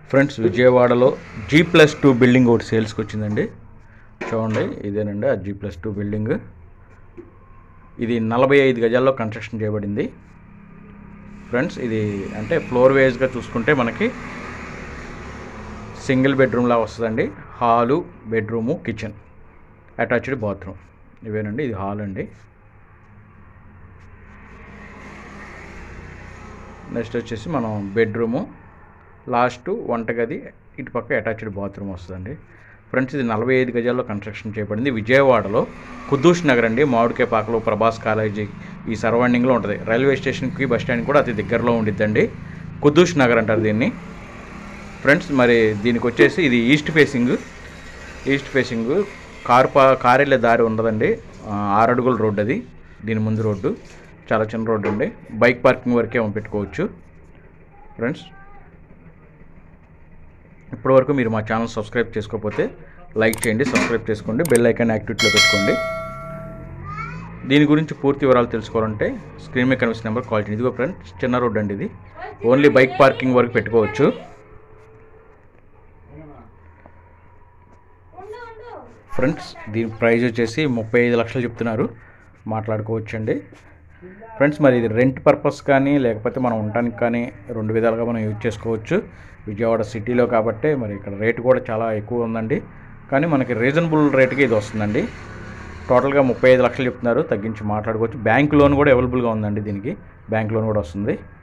friends విజయవాడలో G plus two building ఒకటి సేల్స్కి వచ్చిందండి చూడండి ఇదేనండి ఆ జీ ప్లస్ టూ బిల్డింగ్ ఇది నలభై ఐదు గజాల్లో కన్స్ట్రక్షన్ చేయబడింది ఫ్రెండ్స్ ఇది అంటే ఫ్లోర్ వేజ్గా చూసుకుంటే మనకి సింగిల్ బెడ్రూమ్లా వస్తుందండి hall bedroom kitchen attached bathroom ఇవేనండి ఇది హాల్ అండి నెక్స్ట్ వచ్చేసి మనం బెడ్రూము లాస్ట్ వంటగది ఇటు పక్క అటాచ్డ్ బాత్రూమ్ వస్తుందండి ఫ్రెండ్స్ ఇది నలభై ఐదు గజాల్లో కన్స్ట్రక్షన్ చేయబడింది విజయవాడలో కుద్దూష్ నగర్ అండి మామిడికాయ పాకలో ప్రభాస్ కాలేజీ ఈ సరౌండింగ్లో ఉంటుంది రైల్వే స్టేషన్కి బస్ స్టాండ్ కూడా అతి దగ్గరలో ఉండిద్దండి కుద్దూష్ నగర్ అంటారు దీన్ని ఫ్రెండ్స్ మరి దీనికి వచ్చేసి ఇది east facing east facing car పా కారు వెళ్ళే దారి ఉండదండి ఆ, ఆరు అడుగుల రోడ్డు అది దీని ముందు రోడ్డు చాలా చిన్న రోడ్డు అండి బైక్ పార్కింగ్ వరకే పెట్టుకోవచ్చు ఫ్రెండ్స్ ఇప్పటివరకు మీరు మా ఛానల్ సబ్స్క్రైబ్ చేసుకోకపోతే లైక్ చేయండి సబ్స్క్రైబ్ చేసుకోండి బెల్ ఐకాన్ యాక్టివిటీలో పెట్టుకోండి దీని గురించి పూర్తి వివరాలు తెలుసుకోవాలంటే స్క్రీన్ మీద కనిపిస్తున్న నెంబర్ కాల్ చేయండి ఇదిగో ఫ్రెండ్స్ చిన్న రోడ్ అండి ఇది ఓన్లీ బైక్ పార్కింగ్ వరకు పెట్టుకోవచ్చు ఫ్రెండ్స్ దీని ప్రైస్ వచ్చేసి ముప్పై ఐదు లక్షలు చెప్తున్నారు మాట్లాడుకోవచ్చండి ఫ్రెండ్స్ మరి ఇది రెంట్ పర్పస్ కానీ లేకపోతే మనం ఉండటానికి కానీ రెండు విధాలుగా మనం యూజ్ చేసుకోవచ్చు విజయవాడ సిటీలో కాబట్టి మరి ఇక్కడ రేటు కూడా చాలా ఎక్కువ ఉందండి కానీ మనకి రీజనబుల్ రేట్కి ఇది వస్తుందండి టోటల్గా ముప్పై ఐదు లక్షలు చెప్తున్నారు తగ్గించి మాట్లాడుకోవచ్చు బ్యాంక్ లోన్ కూడా అవైలబుల్గా ఉందండి దీనికి బ్యాంక్ లోన్ కూడా వస్తుంది